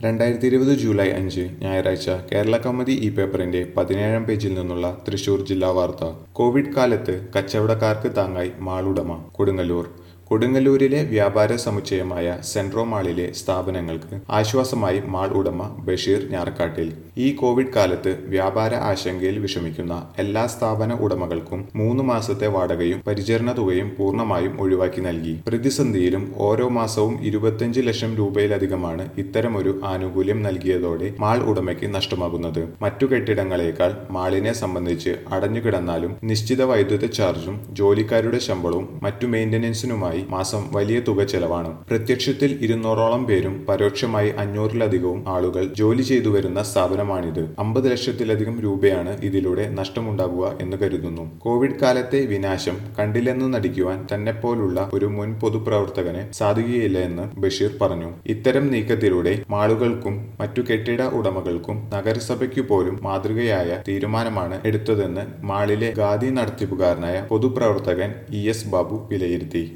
രണ്ടായിരത്തി ഇരുപത് ജൂലൈ അഞ്ച് ഞായറാഴ്ച കേരള കൗമുദി ഈ പേപ്പറിന്റെ പതിനേഴാം പേജിൽ നിന്നുള്ള തൃശൂർ ജില്ലാ വാർത്ത കോവിഡ് കാലത്ത് കച്ചവടക്കാർക്ക് താങ്ങായി മാളുടമ കൊടുങ്ങല്ലൂർ കൊടുങ്ങല്ലൂരിലെ വ്യാപാര സമുച്ചയമായ സെൻട്രോ മാളിലെ സ്ഥാപനങ്ങൾക്ക് ആശ്വാസമായി മാൾ ഉടമ ബഷീർ ഞാറക്കാട്ടിൽ ഈ കോവിഡ് കാലത്ത് വ്യാപാര ആശങ്കയിൽ വിഷമിക്കുന്ന എല്ലാ സ്ഥാപന ഉടമകൾക്കും മൂന്ന് മാസത്തെ വാടകയും പരിചരണ തുകയും പൂർണ്ണമായും ഒഴിവാക്കി നൽകി പ്രതിസന്ധിയിലും ഓരോ മാസവും ഇരുപത്തിയഞ്ച് ലക്ഷം രൂപയിലധികമാണ് ഇത്തരമൊരു ആനുകൂല്യം നൽകിയതോടെ മാൾ ഉടമയ്ക്ക് നഷ്ടമാകുന്നത് മറ്റു കെട്ടിടങ്ങളേക്കാൾ മാളിനെ സംബന്ധിച്ച് അടഞ്ഞുകിടന്നാലും നിശ്ചിത വൈദ്യുത ചാർജും ജോലിക്കാരുടെ ശമ്പളവും മറ്റു മെയിന്റനൻസിനുമായി മാസം വലിയ തുക ചെലവാണ് പ്രത്യക്ഷത്തിൽ ഇരുന്നൂറോളം പേരും പരോക്ഷമായി അഞ്ഞൂറിലധികവും ആളുകൾ ജോലി ചെയ്തു വരുന്ന സ്ഥാപനമാണിത് അമ്പത് ലക്ഷത്തിലധികം രൂപയാണ് ഇതിലൂടെ നഷ്ടമുണ്ടാകുക എന്ന് കരുതുന്നു കോവിഡ് കാലത്തെ വിനാശം കണ്ടില്ലെന്ന് നടിക്കുവാൻ തന്നെപ്പോലുള്ള ഒരു മുൻ പൊതുപ്രവർത്തകന് സാധിക്കുകയില്ല എന്ന് ബഷീർ പറഞ്ഞു ഇത്തരം നീക്കത്തിലൂടെ മാളുകൾക്കും മറ്റു കെട്ടിട ഉടമകൾക്കും നഗരസഭയ്ക്കു പോലും മാതൃകയായ തീരുമാനമാണ് എടുത്തതെന്ന് മാളിലെ ഖാദി നടത്തിപ്പുകാരനായ പൊതുപ്രവർത്തകൻ ഇ എസ് ബാബു വിലയിരുത്തി